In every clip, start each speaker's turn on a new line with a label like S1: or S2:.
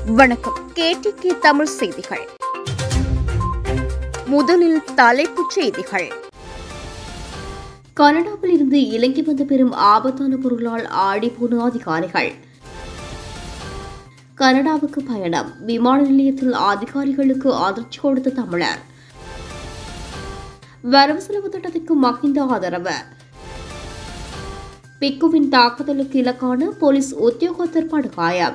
S1: வணக்கம் கேடிகே தமிழ் செய்திகள் முதலில் தலைப்புச் செய்திகள் கனடாவில் இருந்து இலங்கை வந்த பெரும் ஆபத்தான பொருளால் ஆடிப்போன அதிகாரிகள் கனடாவுக்கு பயணம் விமான நிலையத்தில் அதிகாரிகளுக்கு அதிர்ச்சி கொடுத்த தமிழர் வரவு செலவு திட்டத்திற்கு மகிந்த ஆதரவு பிக்குவின் தாக்குதலுக்கு இலக்கான போலீஸ் உத்தியோகத்தர் படுகாயம்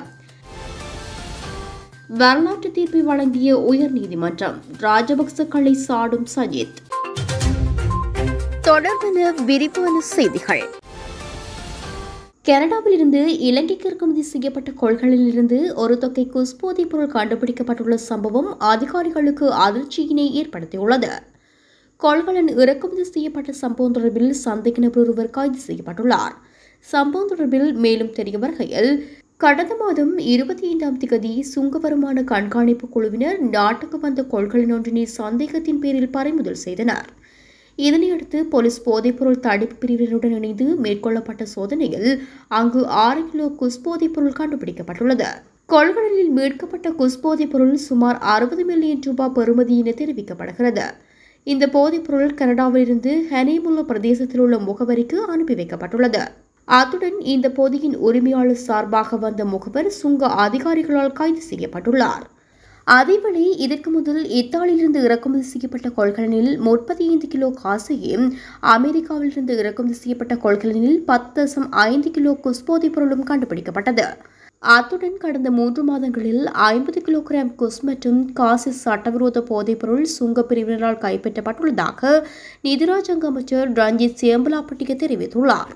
S1: வரலாற்று தீர்ப்பை வழங்கிய உயர்நீதிமன்றம் ராஜபக்சக்களை சாடும் சஜித் தொடர்பான விரிவான செய்திகள் கனடாவில் இருந்து இலங்கைக்கு இறக்குமதி செய்யப்பட்ட கொள்களில் இருந்து ஒரு தொகை குஸ் போதைப் பொருள் கண்டுபிடிக்கப்பட்டுள்ள சம்பவம் அதிகாரிகளுக்கு அதிர்ச்சியினை ஏற்படுத்தியுள்ளது கொள்கலன் இறக்குமதி செய்யப்பட்ட சம்பவம் தொடர்பில் சந்தேக நபர் ஒருவர் கைது செய்யப்பட்டுள்ளார் சம்பவம் தொடர்பில் மேலும் தெரிய வருகையில் கடந்த மாதம் இருபத்தி ஐந்தாம் திகதி சுங்க வருமான கண்காணிப்பு குழுவினர் நாட்டுக்கு வந்த கொள்கலன் ஒன்றினை சந்தேகத்தின் பேரில் பறிமுதல் செய்தனர் இதனையடுத்து போலீஸ் போதைப்பொருள் தடுப்பு பிரிவினருடன் இணைந்து மேற்கொள்ளப்பட்ட சோதனையில் அங்கு ஆறு கிலோ குஸ் போதைப்பொருள் கண்டுபிடிக்கப்பட்டுள்ளது கொள்கடலில் மீட்கப்பட்ட குஸ் போதைப்பொருள் சுமார் அறுபது மில்லியன் ரூபாய் பெறுமதி என தெரிவிக்கப்படுகிறது இந்த போதைப்பொருள் கனடாவிலிருந்து ஹனேமுல்ல பிரதேசத்தில் உள்ள முகவரிக்கு அனுப்பி வைக்கப்பட்டுள்ளது அத்துடன் இந்த பொதியின் உரிமையாளர் சார்பாக வந்த முகவர் சுங்க அதிகாரிகளால் கைது செய்யப்பட்டுள்ளார் அதேவேளை இதற்கு முதல் இத்தாலியிலிருந்து இறக்குமதி செய்யப்பட்ட கொள்கலனில் முப்பத்தி ஐந்து கிலோ காசையும் அமெரிக்காவிலிருந்து இறக்குமதி செய்யப்பட்ட கொள்கலனில் பத்து தசம் ஐந்து கிலோ குஸ்போதைப் பொருளும் கண்டுபிடிக்கப்பட்டது அத்துடன் கடந்த மூன்று மாதங்களில் ஐம்பது கிலோகிராம் குஸ் மற்றும் காசு சட்டவிரோத போதைப்பொருள் சுங்கப் பிரிவினரால் கைப்பற்றப்பட்டுள்ளதாக நிதிராஜங்க அமைச்சர் ரஞ்சித் சேம்பலாப்பட்டிக தெரிவித்துள்ளார்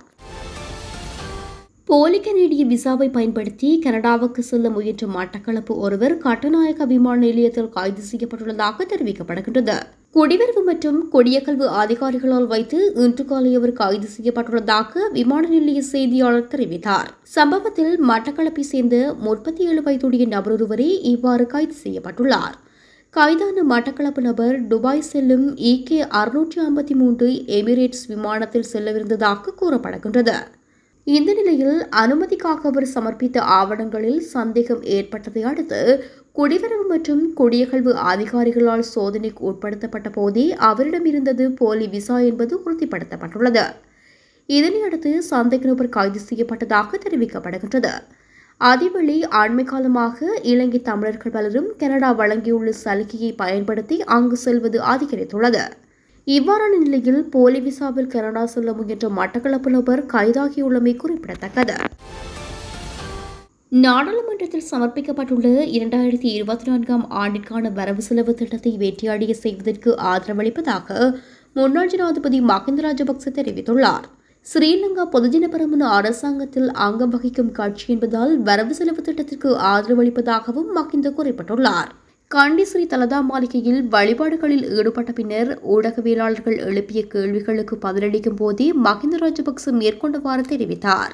S1: போலி கனேடிய விசாவை பயன்படுத்தி கனடாவுக்கு செல்ல முயன்ற மட்டக்களப்பு ஒருவர் கட்டநாயக்க விமான நிலையத்தில் கைது செய்யப்பட்டுள்ளதாக தெரிவிக்கப்படுகின்றது குடிவரவு மற்றும் கொடியக்கல்வு அதிகாரிகளால் வைத்து இன்று காலை அவர் கைது செய்யப்பட்டுள்ளதாக விமான நிலைய செய்தியாளர் தெரிவித்தார் சம்பவத்தில் மட்டக்களப்பை சேர்ந்த முப்பத்தி ஏழு வயதுடைய நபர் ஒருவரே இவ்வாறு கைது செய்யப்பட்டுள்ளார் கைதான மட்டக்களப்பு நபர் துபாய் செல்லும் இகே அறுநூற்றி ஐம்பத்தி மூன்று எமிரேட்ஸ் விமானத்தில் செல்லவிருந்ததாக கூறப்படுகின்றது இந்த நிலையில் அனுமதிக்காக அவர் சமர்ப்பித்த ஆவணங்களில் சந்தேகம் ஏற்பட்டதை அடுத்து குடிவரவு மற்றும் குடியகழ்வு அதிகாரிகளால் சோதனைக்கு உட்படுத்தப்பட்ட போதே அவரிடம் இருந்தது போலி விசா என்பது உறுதிப்படுத்தப்பட்டுள்ளது இதனையடுத்து சந்தேக நபர் கைது செய்யப்பட்டதாக தெரிவிக்கப்படுகின்றது அதேவேளை அண்மை காலமாக இலங்கை தமிழர்கள் பலரும் கனடா வழங்கியுள்ள சலுகையை பயன்படுத்தி அங்கு செல்வது அதிகரித்துள்ளது இவ்வாறான நிலையில் போலி விசாவில் கனடா செல்ல முயன்ற மட்டக்களப்பு நபர் கைதாகியுள்ளமை குறிப்பிடத்தக்கது நாடாளுமன்றத்தில் சமர்ப்பிக்கப்பட்டுள்ள இரண்டாயிரத்தி இருபத்தி நான்காம் ஆண்டிற்கான வரவு செலவு திட்டத்தை வெற்றியடைய செய்வதற்கு ஆதரவளிப்பதாக முன்னாள் ஜனாதிபதி மஹிந்த ராஜபக்ச தெரிவித்துள்ளார் ஸ்ரீலங்கா பொதுஜன பெரமுன அரசாங்கத்தில் அங்கம் வகிக்கும் கட்சி என்பதால் வரவு செலவு திட்டத்திற்கு ஆதரவளிப்பதாகவும் மஹிந்த குறிப்பிட்டுள்ளார் கண்டி ஸ்ரீ தலதா மாளிகையில் வழிபாடுகளில் ஈடுபட்ட பின்னர் ஊடகவியலாளர்கள் எழுப்பிய கேள்விகளுக்கு பதிலளிக்கும் போதே மஹிந்த ராஜபக்ச மேற்கொண்டவாறு தெரிவித்தார்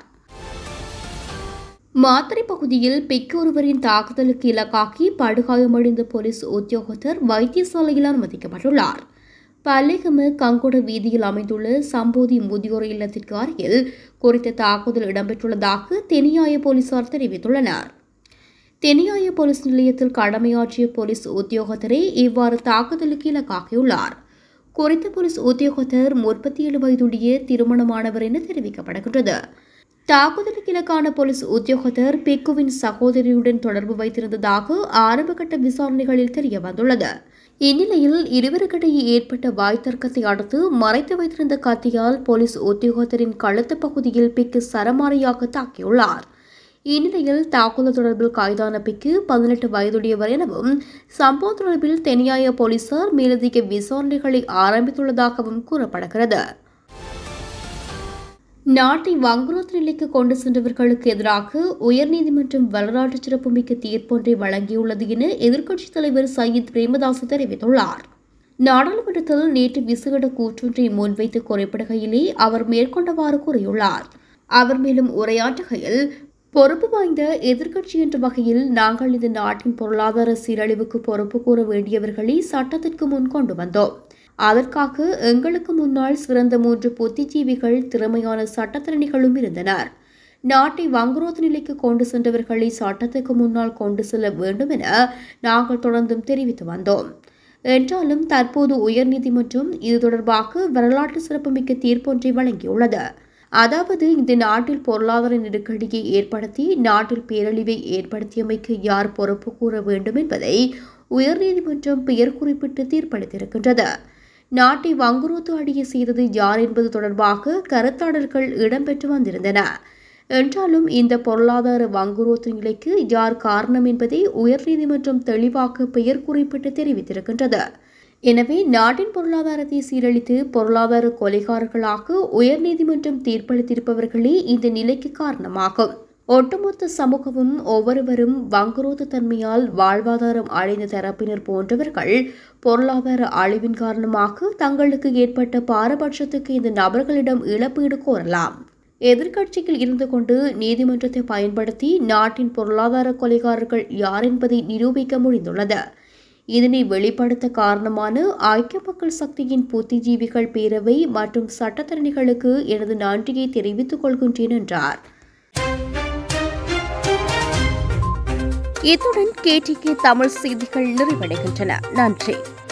S1: மாத்தறை பகுதியில் பெக்கு ஒருவரின் தாக்குதலுக்கு இலக்காக்கி படுகாயமடைந்த போலீஸ் உத்தியோகத்தர் வைத்தியசாலையில் அனுமதிக்கப்பட்டுள்ளார் பல்லேகம கங்குட வீதியில் அமைந்துள்ள சம்போதி முதியோர் இல்லத்திற்கு அருகில் குறித்த தாக்குதல் இடம்பெற்றுள்ளதாக தெனியாய போலீசார் தெரிவித்துள்ளனர் தெனியாய போலீஸ் நிலையத்தில் கடமையாற்றிய போலீஸ் உத்தியோகத்தரே இவ்வாறு தாக்குதலுக்கு இலக்காகியுள்ளார் குறித்த போலீஸ் உத்தியோகத்தர் முப்பத்தி ஏழு வயதுடைய திருமணமானவர் என தெரிவிக்கப்படுகின்றது தாக்குதலுக்கு இலக்கான போலீஸ் உத்தியோகத்தர் பெக்குவின் சகோதரியுடன் தொடர்பு வைத்திருந்ததாக ஆரம்பகட்ட விசாரணைகளில் தெரிய வந்துள்ளது இந்நிலையில் இருவருக்கிடையே ஏற்பட்ட வாய் தர்க்கத்தை அடுத்து மறைத்து வைத்திருந்த கத்தியால் போலீஸ் உத்தியோகத்தரின் கழுத்து பகுதியில் பிக்கு சரமாரியாக தாக்கியுள்ளார் இந்நிலையில் தாக்குதல் தொடர்பில் கைதான பிக்கு பதினெட்டு வயதுடையவர் எனவும் சம்பவம் தொடர்பில் தென்னியாய போலீசார் மேலதிக விசாரணைகளை ஆரம்பித்துள்ளதாகவும் கூறப்படுகிறது நாட்டை வங்குரோத் நிலைக்கு கொண்டு சென்றவர்களுக்கு எதிராக உயர்நீதிமன்றம் வரலாற்று சிறப்புமிக்க தீர்ப்பொன்றை வழங்கியுள்ளது என எதிர்க்கட்சித் தலைவர் சயீத் பிரேமதாஸ் தெரிவித்துள்ளார் நாடாளுமன்றத்தில் நேற்று விசேட கூற்றொன்றை முன்வைத்து குறைப்படுகையிலே அவர் மேற்கொண்டவாறு கூறியுள்ளார் அவர் மேலும் உரையாற்றுகையில் பொறுப்பு வாய்ந்த எதிர்க்கட்சி என்ற வகையில் நாங்கள் இந்த நாட்டின் பொருளாதார சீரழிவுக்கு பொறுப்பு கூற வேண்டியவர்களை சட்டத்திற்கு முன் கொண்டு வந்தோம் அதற்காக எங்களுக்கு முன்னால் சிறந்த மூன்று புத்திஜீவிகள் திறமையான சட்டத்திறனிகளும் இருந்தனர் நாட்டை வங்குரோத்து நிலைக்கு கொண்டு சென்றவர்களை சட்டத்துக்கு முன்னால் கொண்டு செல்ல வேண்டும் என நாங்கள் தொடர்ந்தும் தெரிவித்து வந்தோம் என்றாலும் தற்போது உயர்நீதிமன்றம் இது தொடர்பாக வரலாற்று சிறப்புமிக்க தீர்ப்பொன்றை வழங்கியுள்ளது அதாவது இந்த நாட்டில் பொருளாதார நெருக்கடியை ஏற்படுத்தி நாட்டில் பேரழிவை ஏற்படுத்தியமைக்கு யார் பொறுப்பு கூற வேண்டும் என்பதை உயர்நீதிமன்றம் பெயர் குறிப்பிட்டு தீர்ப்பளித்திருக்கின்றது நாட்டை வங்குரோத்து அடைய செய்தது யார் என்பது தொடர்பாக கருத்தாடல்கள் இடம்பெற்று வந்திருந்தன என்றாலும் இந்த பொருளாதார வங்குரோத்து நிலைக்கு யார் காரணம் என்பதை உயர்நீதிமன்றம் தெளிவாக பெயர் குறிப்பிட்டு தெரிவித்திருக்கின்றது எனவே நாட்டின் பொருளாதாரத்தை சீரழித்து பொருளாதார கொலைகாரர்களாக உயர்நீதிமன்றம் தீர்ப்பளித்திருப்பவர்களே இந்த நிலைக்கு காரணமாகும் ஒட்டுமொத்த சமூகமும் ஒவ்வொருவரும் வங்குரோத்து தன்மையால் வாழ்வாதாரம் அடைந்த தரப்பினர் போன்றவர்கள் பொருளாதார அழிவின் காரணமாக தங்களுக்கு ஏற்பட்ட பாரபட்சத்துக்கு இந்த நபர்களிடம் இழப்பீடு கோரலாம் எதிர்க்கட்சியில் இருந்து கொண்டு நீதிமன்றத்தை பயன்படுத்தி நாட்டின் பொருளாதார கொலைகாரர்கள் யார் என்பதை நிரூபிக்க முடிந்துள்ளது இதனை வெளிப்படுத்த காரணமான ஐக்கிய மக்கள் சக்தியின் புத்திஜீவிகள் பேரவை மற்றும் சட்டத்தரணிகளுக்கு எனது நன்றியை தெரிவித்துக் கொள்கின்றேன் என்றார் இத்துடன் கேடிகே தமிழ் செய்திகள் நிறைவடைகின்றன நன்றி